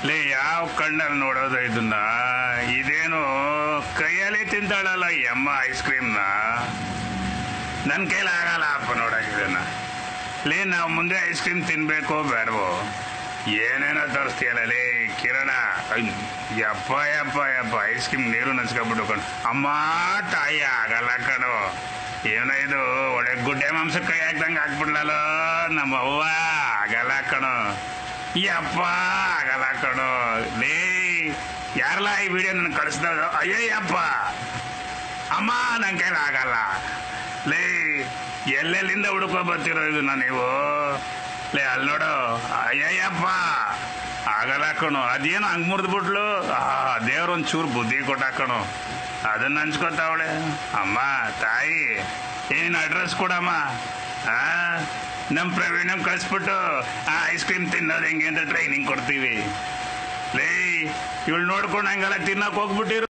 ಲೇ ಯಾವ ಕಣ್ಣಲ್ಲಿ ನೋಡೋದು ಇದನ್ನ ಇದೇನು ಕೈಯಲ್ಲಿ ತಿಂತಾಳಲ್ಲ ಈ ಅಮ್ಮ ಐಸ್ ಕ್ರೀಮ್ನ ನನ್ನ ಕೈಲಿ ಆಗಲ್ಲ ಅಪ್ಪ ನೋಡಕ್ ಇದನ್ನ ಲೇ ನಾವು ಮುಂದೆ ಐಸ್ ಕ್ರೀಮ್ ತಿನ್ಬೇಕೋ ಬೇಡವೋ ಏನೇನೋ ತೋರಿಸ್ತೀಯಲ್ಲ ಲೇ ಕಿರಣ ಅಯ್ಯ್, ಯಪ್ಪ ಯಪ್ಪ ಯಪ್ಪ ಐಸ್ ಕ್ರೀಮ್ ನೀರು ನಚ್ಕೊಬಿಟ್ಟು ಕಣ್ ಅಮ್ಮ ತಾಯಿ ಆಗಲ್ಲ ಕಣೋ ಏನೋ ಇದು ಒಳ್ಳೆ ಗುಡ್ಡೆ ಮಾಂಸ ಕೈ ಹಾಕ್ದಂಗೆ ಹಾಕ್ಬಿಡ್ಲಲ್ಲ ನಮ್ಮ ಅವ್ವ ಆಗಲ್ಲ ಕಣೋ ಯಪ್ಪ ಆಗಲ್ಲ ಕಣೋ ಲೇ ಯಾರಲ್ಲ ಈ ವಿಡಿಯೋ ನನ್ಗೆ ಕಳಿಸ್ದಾಗ ಅಯ್ಯಯ್ಯಪ್ಪ ಅಮ್ಮ ನನ್ನ ಕೈಲಿ ಆಗಲ್ಲ ಲೇ ಎಲ್ಲೆಲ್ಲಿಂದ ಹುಡುಕೋ ಬರ್ತಿರೋ ಇದನ್ನ ನೀವು ಲೇ ಅಲ್ಲಿ ನೋಡು ಅಯ್ಯಯ್ಯಪ್ಪ ಆಗಲ್ಲ ಕಣು ಅದೇನು ಹಂಗ್ ಮುರಿದ್ಬಿಟ್ಲು ಆ ದೇವ್ರೊಂದ್ ಚೂರು ಬುದ್ಧಿ ಕೊಟ್ಟಾಕಣು ಅದನ್ನ ಹಂಚ್ಕೊತಾವಳೆ ಅಮ್ಮ ತಾಯಿ ಏನ್ ಅಡ್ರೆಸ್ ಕೊಡಮ್ಮ ಆ ನಮ್ ಪ್ರವೀಣ್ ಕಳಿಸ್ಬಿಟ್ಟು ಆ ಐಸ್ ಕ್ರೀಮ್ ತಿನ್ನೋದು ಹೆಂಗೆ ಅಂತ ಟ್ರೈನಿಂಗ್ ಕೊಡ್ತೀವಿ ಲೇ ಇವಳು ನೋಡ್ಕೊಂಡು ಹಂಗೆಲ್ಲ ತಿನ್ನಕ್ ಹೋಗ್ಬಿಟ್ಟಿರು